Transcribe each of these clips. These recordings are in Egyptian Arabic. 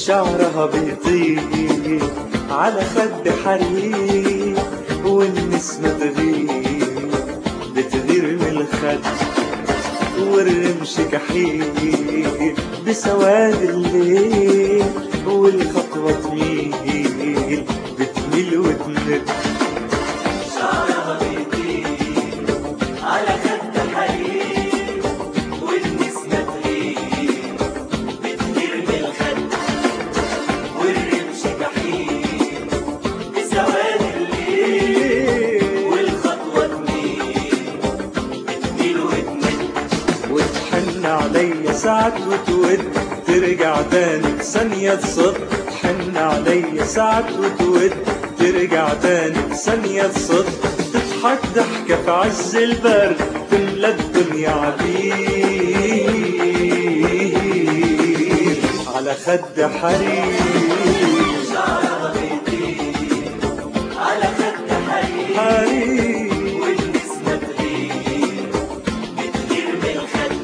شعرها بيطير على خد حرير والنسمة تغير بتغير من الخد والرمش كحيل بسواد الليل والخطوة تميل بتميل وتمد شعرها بيطير على خد حرير والنسمة تغير بتطير من الخد والرمش جحيم بسواد الليل والخطوة تميل بتميل وتمد وتحن عليا ساعات وتود ترجع تاني ثانية تصد تحن عليا ساعات وتود ترجع تاني ثانية تصد تضحك ضحكة في عز البرد تملى الدنيا عبير على خد حرير شعرها بيطير على خد حرير حرير والنسمة تغير بتطير من الخد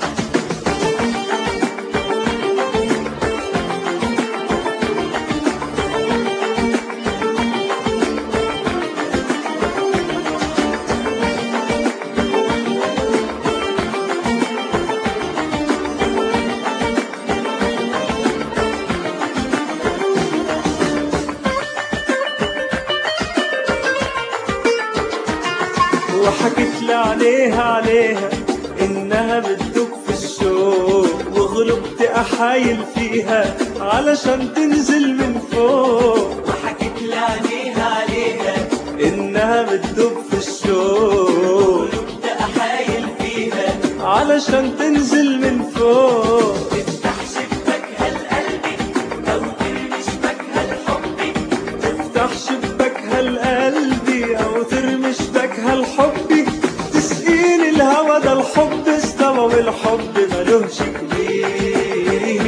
وحكت لي عليها عليها انها بتدب في الشوق وغلبت احايل فيها علشان تنزل من فوق وحكيت لي عليها عليها انها بتدب في الشوق قلوبت أحايل فيها علشان تنزل من فوق تفتح شباكها لقلبي أو ترمي شباكها لحبي تفتح شباكها لقلبي او ترمي شباكها لحبي تسقيني الهوى ده الحب استوى والحب ملوش كبير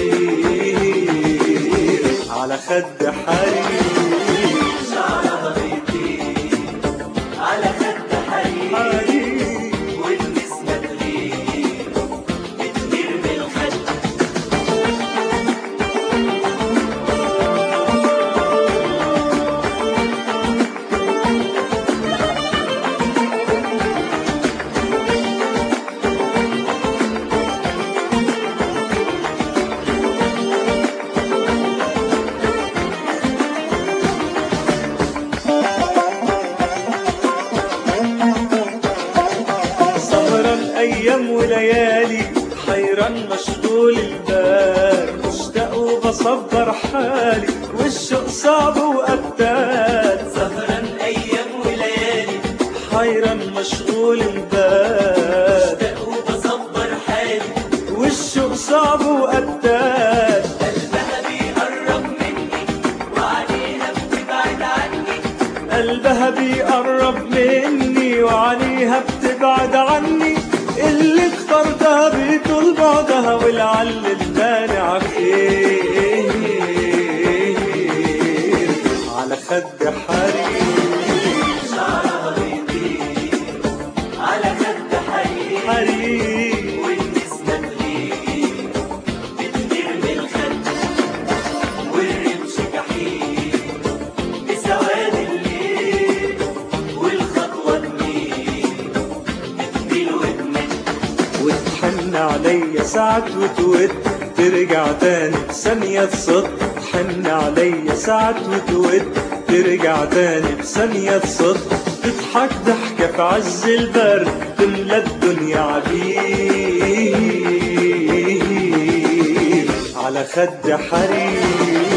على خد حرير شعرها بيطير على خد حرير حرير والنسمة تغير بتطير من الخد سهران ايام وليالي حيران مشغول البال مشتاق وبصبر حالي والشوق صعب وقتال سهران أيام وليالي حيران مشغول البال مشتاق وبصبر حالي والشوق صعب وقتال قلبها بيقرب مني وعليها بتبعد عني قلبها بيقرب مني وعليها بتبعد عني اللي اخترتها بيطول بعدها ولعل المانع خير على خد حرير شعرها بيطير على خد حرير حرير والنسمة تغير بتطير من الخد والرمش جحيم بسواد الليل والخطوة تميل بتميل وتمد وتحن عليا ساعات وتود ترجع تاني بثانية تصد تحن عليا ساعات وتود ترجع تاني بثانية تصد تضحك ضحكة في عز البرد تملى الدنيا عبير على خد حرير